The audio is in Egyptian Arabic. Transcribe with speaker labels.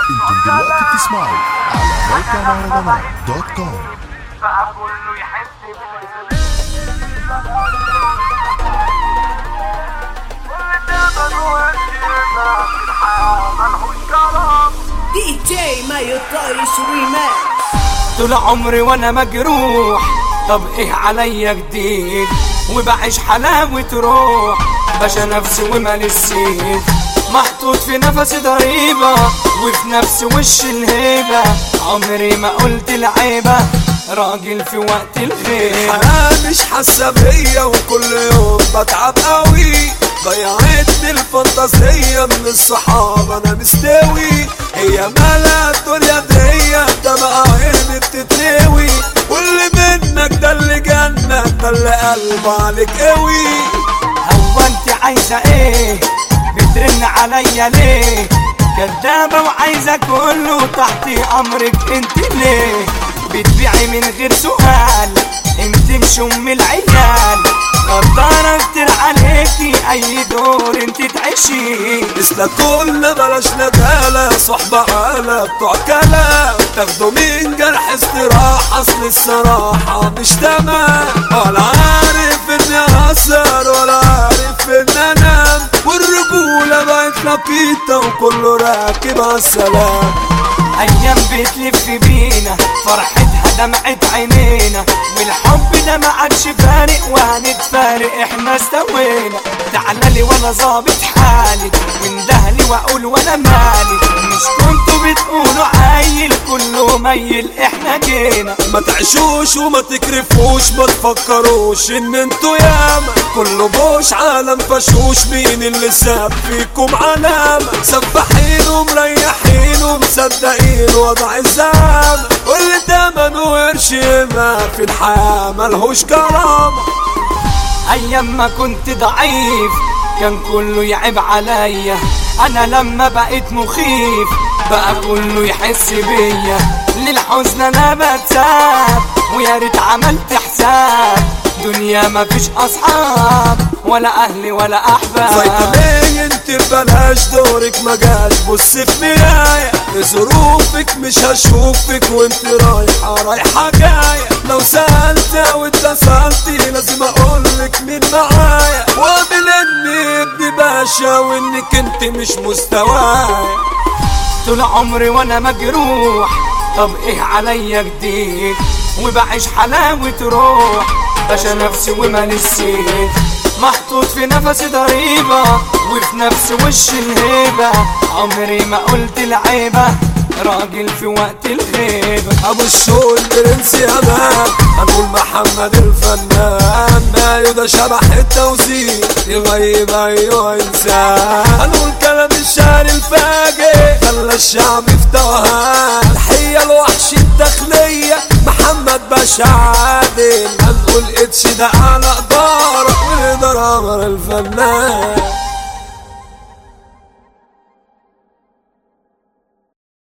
Speaker 1: انتم دلوقتي بتسمعوا على موقع مهرجانات دوت كوم
Speaker 2: بقى كله يحس بالقلب
Speaker 3: دي جي ما يطيش ريماكس
Speaker 4: طول عمري وانا مجروح طب ايه عليا جديد وبعيش حلاوة روح باشا نفسي ومال السيد محطوط في نفسي ضريبة وفي نفس وش الهيبة عمري ما قلت العيبة راجل في وقت الخير
Speaker 5: انا مش حاسه بيا وكل يوم بتعب قوي ضيعتني الفانتازية من الصحاب انا مستوي هي مالها الدنيا دي ده بقى عيني بتتلوي واللي منك ده اللي جنة ده اللي قلبه عليك قوي
Speaker 4: هو انت عايزة ايه بترن عليا ليه كدابة وعايزة كله تحت امرك انت ليه بتبيعي من غير سؤال انت مش ام العيال غدارة كتير عليكي اي دور انت تعيشي
Speaker 5: مثل كل بلاش ندالة صحبة عالة بتوع كلام تاخدوا من جرح استراحة اصل الصراحة مش تمام ولا عارف اني اثر ولا عارف ان انام والرجولة بقت لقيطة وكله راكب عالسلام
Speaker 4: ايام بتلف بينا فرحتها دمعت عينينا والحب ده ما عادش فارق وهنتفارق احنا استوينا تعالى لي وانا ظابط حالي واندهلي واقول وانا مالي مش كنتوا بتقولوا عيل كله ميل احنا جينا
Speaker 5: ما تعيشوش وما تكرفوش ما تفكروش ان انتوا ياما كله بوش عالم فشوش مين اللي ساب فيكم علامة سبحين ومريحين ومصدقين وضع الزعامة واللي تمن وقرش ما في الحياة ملهوش كرامة
Speaker 4: ايام ما كنت ضعيف كان كله يعيب عليا انا لما بقيت مخيف بقى كله يحس بيا للحزن انا بتساب ويا ريت عملت حساب دنيا ما فيش اصحاب ولا اهلي ولا احباب
Speaker 5: فيتامين انت بلاش دورك ما جاش بص في مراية ظروفك مش هشوفك وانت رايحة رايحة جاية لو سألت او اتصلتي لازم اقولك مين معايا واعمل اني ابن باشا وانك انت مش مستوايا
Speaker 4: طول عمري وانا مجروح طب ايه عليا جديد وبعيش حلاوة روح باشا نفسي ومال السيد محطوط في نفسي ضريبة وفي نفس وش الهيبة عمري ما قلت العيبة راجل في وقت الغيبة
Speaker 5: ابو الشوق البرنس يا مان هنقول محمد الفنان مايو ده شبح التوزيع يغيب ايوه انسان هنقول كلام الشعر الفاجر خلى الشعب في توهان الحية الوحش الداخلية محمد باشا عادل هنقول اتش ده على قدارة والإدارة أمر الفنان